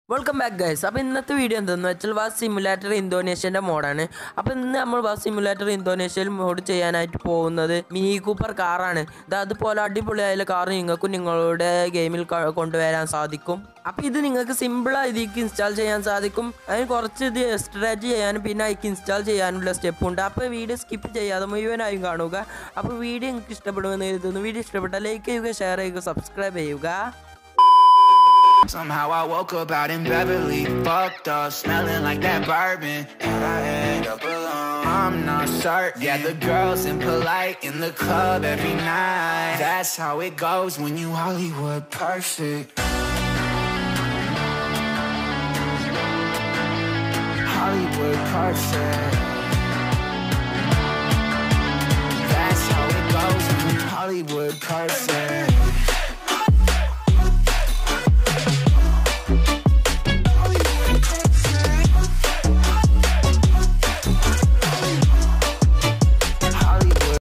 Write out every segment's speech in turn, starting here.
Welcome back guys അപ്പോൾ ഇന്നത്തെ video എന്തെന്ന് വെച്ചാൽ ബസ് സിമുലേറ്റർ ഇന്തോനേഷ്യൻ്റെ മോഡാണ് അപ്പോൾ ഇന്ന് നമ്മൾ ബസ് സിമുലേറ്റർ ഇന്തോനേഷ്യയിൽ മോഡ് ചെയ്യാനായിട്ട് പോകുന്നത് മിനി കൂപ്പർ കാറാണ് ഇത് അതുപോലെ അടിപൊളിയായ കാർ നിങ്ങൾക്കും നിങ്ങളുടെ ഗെയിമിൽ ക- കൊണ്ടുവരാൻ സാധിക്കും അപ്പോൾ ഇത് നിങ്ങൾക്ക് സിമ്പിളായി ഇതിലേക്ക് ഇൻസ്റ്റാൾ ചെയ്യാൻ സാധിക്കും അതിന് കുറച്ച് ഇത് എക്സ്ട്രാറ്റ് ചെയ്യാനും പിന്നെ അതിലേക്ക് ഇൻസ്റ്റാൾ ചെയ്യാനുള്ള സ്റ്റെപ്പ് ഉണ്ട് അപ്പോൾ വീഡിയോ സ്കിപ്പ് ചെയ്യാതെ മുഴുവനായും കാണുക അപ്പോൾ വീഡിയോ നിങ്ങൾക്ക് ഇഷ്ടപ്പെടുമെന്ന് കരുതുന്നു വീഡിയോ ഇഷ്ടപ്പെട്ടാൽ ലൈക്ക് ചെയ്യുക ഷെയർ ചെയ്യുക സബ്സ്ക്രൈബ് ചെയ്യുക Somehow I woke up out in Beverly, fucked up, smelling like that bourbon, and I end up alone. I'm not certain. Yeah, the girls impolite in the club every night. That's how it goes when you Hollywood perfect. Hollywood perfect. That's how it goes when you Hollywood perfect. Hollywood.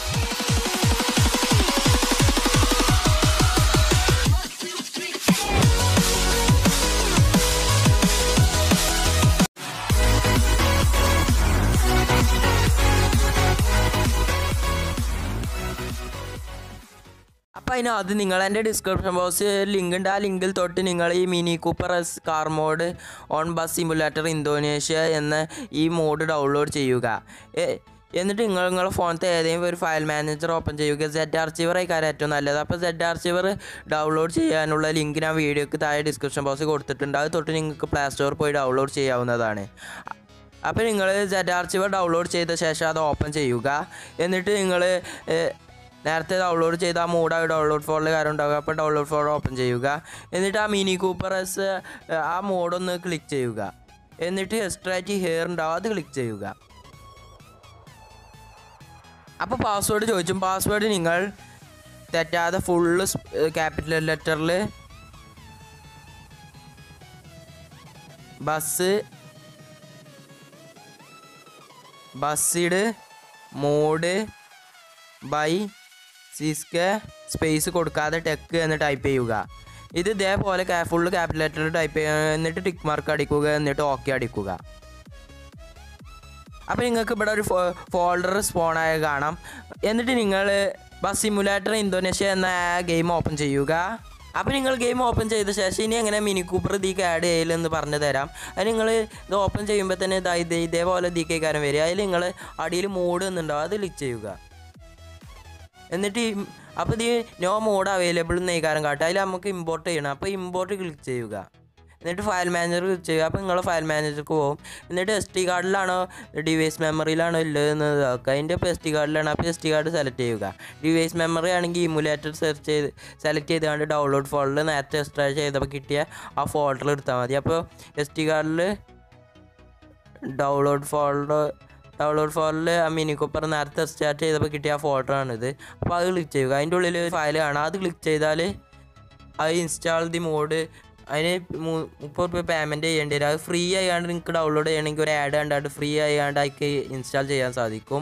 അപ്പം അതിനകത്ത് നിങ്ങൾ എൻ്റെ description box link ഉണ്ട് ആ ലിങ്കിൽ തൊട്ട് നിങ്ങൾ ഈ mini cooper S car mod on bus simulator Indonesia എന്ന ഈ മോഡ് ഡൗൺലോഡ് ചെയ്യുക എ- എന്നിട്ട് നിങ്ങൾ നിങ്ങളുടെ ഫോണത്തെ ഏതെങ്കിലും ഒരു ഫയൽ മാനേജർ ഓപ്പൺ ചെയ്യുക സെഡ് ആർച്ചീവർ ആയിക്കാരം ഏറ്റവും നല്ലത് അപ്പോൾ സെഡ് ആർച്ചീവർ ഡൗൺലോഡ് ചെയ്യാനുള്ള ലിങ്ക് ഞാൻ വീഡിയോക്ക് താഴെ ഡിസ്ക്രിപ്ഷൻ ബോക്സിൽ കൊടുത്തിട്ടുണ്ട് അത് തൊട്ട് നിങ്ങൾക്ക് പ്ലേ സ്റ്റോറിൽ പോയി ഡൗൺലോഡ് ചെയ്യാവുന്നതാണ് അപ്പോൾ നിങ്ങൾ സെഡ് ആർച്ചീവർ ഡൗൺലോഡ് ചെയ്ത ശേഷം അത് ഓപ്പൺ ചെയ്യുക എന്നിട്ട് നിങ്ങൾ നേരത്തെ ഡൗൺലോഡ് ചെയ്ത ആ മൂഡ് ഡൗൺലോഡ് ഫോറിൽ കാര്യം ഉണ്ടാവുക അപ്പോൾ ഡൗൺലോഡ് ഫോർ ഓപ്പൺ ചെയ്യുക എന്നിട്ട് ആ മിനി കൂപ്പർ എസ് ആ മോഡൊന്ന് ക്ലിക്ക് ചെയ്യുക എന്നിട്ട് എക്സ്ട്രാറ്റ് ഹെയർ ഉണ്ടാവും അത് ക്ലിക്ക് ചെയ്യുക അപ്പോൾ പാസ്വേഡ് ചോദിച്ചും പാസ്വേഡ് നിങ്ങൾ തെറ്റാതെ ഫുള്ള് ക്യാപിറ്റൽ ലെറ്ററിൽ ബസ് ബസ്സിഡ് മോഡ് ബൈ സിസ്കെ സ്പേസ് കൊടുക്കാതെ ടെക്ക് എന്ന് ടൈപ്പ് ചെയ്യുക ഇത് ഇതേപോലെ ഫുള്ള് ക്യാപിറ്റൽ ലെറ്റർ ടൈപ്പ് ചെയ്യുക എന്നിട്ട് ടിക്ക് മാർക്ക് അടിക്കുക എന്നിട്ട് ഓക്കെ അടിക്കുക അപ്പോൾ നിങ്ങൾക്ക് ഇവിടെ ഒരു ഫോൾഡർ സ്പോണായി കാണാം എന്നിട്ട് നിങ്ങൾ ബസ് സിമുലേറ്റർ ഇന്തോനേഷ്യ എന്ന ഗെയിം ഓപ്പൺ ചെയ്യുക അപ്പോൾ നിങ്ങൾ ഗെയിം ഓപ്പൺ ചെയ്ത ശേഷം ഇനി എങ്ങനെ മിനി കൂപ്പർ ഇതിക്ക് ആഡ് ചെയ്യലെന്ന് പറഞ്ഞു തരാം അത് നിങ്ങൾ ഇത് ഓപ്പൺ ചെയ്യുമ്പോൾ തന്നെ ഇതാ ഇത് ഇതേപോലെ ഇതിക്ക് കാര്യം വരിക അതിൽ നിങ്ങൾ അടിയിൽ മോഡ് എന്നുണ്ടാവും അത് ക്ലിക്ക് ചെയ്യുക എന്നിട്ട് ഈ അപ്പോൾ ഇത് നോ മോഡ് അവൈലബിൾ എന്ന് കാര്യം കാട്ടുക അതിൽ നമുക്ക് ഇമ്പോർട്ട് ചെയ്യണം അപ്പോൾ ഇമ്പോർട്ട് ക്ലിക്ക് ചെയ്യുക എന്നിട്ട് ഫയൽ മാനേജർ ക്ലിക്ക് ചെയ്യുക അപ്പോൾ നിങ്ങൾ ഫയൽ മാനേജർക്ക് പോകും എന്നിട്ട് എസ് ടി കാർഡിലാണോ ഡിവൈസ് മെമ്മറിയിലാണോ ഉള്ളതെന്ന് നോക്കുക അതിൻ്റെ ഇപ്പോൾ എസ് ടി കാർഡിലാണ് അപ്പോൾ എസ് ടി കാർഡ് സെലക്ട് ചെയ്യുക ഡിവൈസ് മെമ്മറി ആണെങ്കിൽ ഇമുലേറ്റർ സെർച്ച് ചെയ്ത് സെലക്ട് ചെയ്തുകൊണ്ട് ഡൗൺലോഡ് ഫോൾഡർ നേരത്തെ എക്സ്ട്രാ ചെയ്തപ്പോൾ കിട്ടിയ ആ ഫോൾഡർ എടുത്താൽ മതി അപ്പോൾ എസ് ടി കാർഡിൽ ഡൗൺലോഡ് ഫോൾഡർ ഡൗൺലോഡ് ഫോൾഡറിൽ ആ മിനി കൂപ്പർ നേരത്തെ സ്റ്റാർട്ട് ചെയ്തപ്പോൾ കിട്ടിയ ആ ഫോൾഡറാണിത് അപ്പോൾ അത് ക്ലിക്ക് ചെയ്യുക അതിൻ്റെ ഉള്ളിൽ ഫയൽ കാണാം അത് ക്ലിക്ക് ചെയ്താൽ അത് ഇൻസ്റ്റാൾ ദി മോഡ് അതിന് മു- മുപ്പത് രൂപ പേയ്മെൻറ്റ് ചെയ്യേണ്ടി വരും അത് ഫ്രീ ആയാണ്ട് നിങ്ങൾക്ക് ഡൗൺലോഡ് ചെയ്യണമെങ്കിൽ ഒരു ആഡ് കണ്ടാണ്ട് ഫ്രീ ആയാണ്ട് അതിക്ക് ഇൻസ്റ്റാൾ ചെയ്യാൻ സാധിക്കും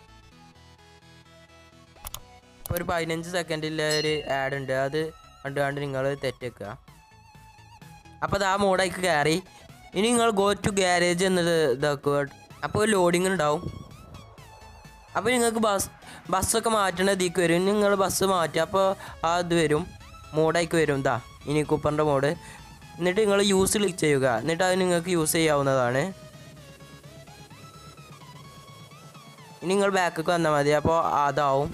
ഇപ്പോൾ ഒരു പതിനഞ്ച് സെക്കൻഡിൽ ഒരു ആഡ് ഉണ്ട് അത് കണ്ടുകൊണ്ട് നിങ്ങൾ തെറ്റേക്കുക അപ്പോൾ അത് ആ മോഡായിക്ക് കയറി ഇനി നിങ്ങൾ ഗോ ടു ഗ്യാരേജ് എന്നത് ഇതാക്കുക അപ്പോൾ ലോഡിങ് ഉണ്ടാവും അപ്പോൾ നിങ്ങൾക്ക് ബസ് ബസ്സൊക്കെ മാറ്റണ ഇതിക്ക് വരും നിങ്ങൾ ബസ് മാറ്റുക അപ്പോൾ ആ ഇത് വരും മോഡായിക്ക് വരും ഇതാ ഇനി കൂപ്പറിൻ്റെ മോഡ് എന്നിട്ട് നിങ്ങൾ യൂസ് ക്ലിക്ക് ചെയ്യുക എന്നിട്ട് അത് നിങ്ങൾക്ക് യൂസ് ചെയ്യാവുന്നതാണ് ഇനി നിങ്ങൾ ബാക്കൊക്കെ വന്നാൽ മതി അപ്പോൾ അതാവും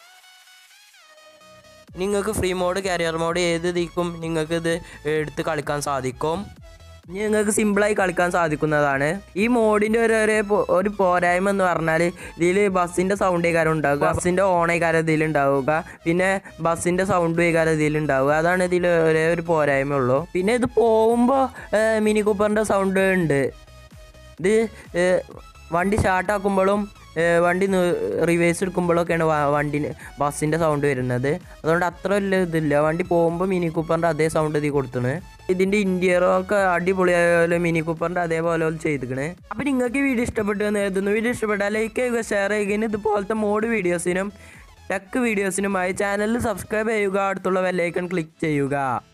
നിങ്ങൾക്ക് ഫ്രീ മോഡ് കാരിയർ മോഡ് ഏത് ഇതിക്കും നിങ്ങൾക്ക് ഇത് എടുത്ത് കളിക്കാൻ സാധിക്കും ഇനി നിങ്ങൾക്ക് സിമ്പിളായി കളിക്കാൻ സാധിക്കുന്നതാണ് ഈ മോഡിൻ്റെ ഒരു ഒരു പോ- ഒരു പോരായ്മ എന്ന് പറഞ്ഞാൽ ഇതിൽ ബസ്സിൻ്റെ സൗണ്ട് കാരം ഉണ്ടാവുക ബസ്സിൻ്റെ ഓൺ കാരം ഇതിലുണ്ടാവുക പിന്നെ ബസ്സിൻ്റെ സൗണ്ട് കാരം ഇതിലുണ്ടാവുക അതാണ് ഇതിൽ ഒരേ ഒരു പോരായ്മ ഉള്ളൂ പിന്നെ ഇത് പോകുമ്പോൾ മിനി കൂപ്പറിൻ്റെ സൗണ്ട് ഉണ്ട് ഇത് ഏഹ്, വണ്ടി സ്റ്റാർട്ടാക്കുമ്പോഴും വണ്ടി റിവേഴ്സ് എടുക്കുമ്പോഴൊക്കെയാണ് വണ്ടി ബസ്സിൻ്റെ സൗണ്ട് വരുന്നത് അതുകൊണ്ട് അത്ര വലിയ ഇതില്ല വണ്ടി പോകുമ്പോൾ മിനി കൂപ്പറിൻ്റെ അതേ സൗണ്ട് ഇതിൽ കൊടുത്തണ് ഇതിൻ്റെ ഇൻറ്റീരിയറൊക്കെ അടിപൊളിയായ മിനി കൂപ്പറിൻ്റെ അതേപോലെ ചെയ്തിക്കണ് അപ്പോൾ നിങ്ങൾക്ക് ഈ വീഡിയോ ഇഷ്ടപ്പെട്ടു എന്ന് കരുതുന്നു വീഡിയോ ഇഷ്ടപ്പെട്ടാൽ ലൈക്ക് ചെയ്യുക ഷെയർ ചെയ്യുക ഇതുപോലത്തെ മോഡ് വീഡിയോസിനും ടെക് വീഡിയോസിനുമായി ചാനൽ സബ്സ്ക്രൈബ് ചെയ്യുക അടുത്തുള്ള ബെല്ലൈക്കൺ ക്ലിക്ക് ചെയ്യുക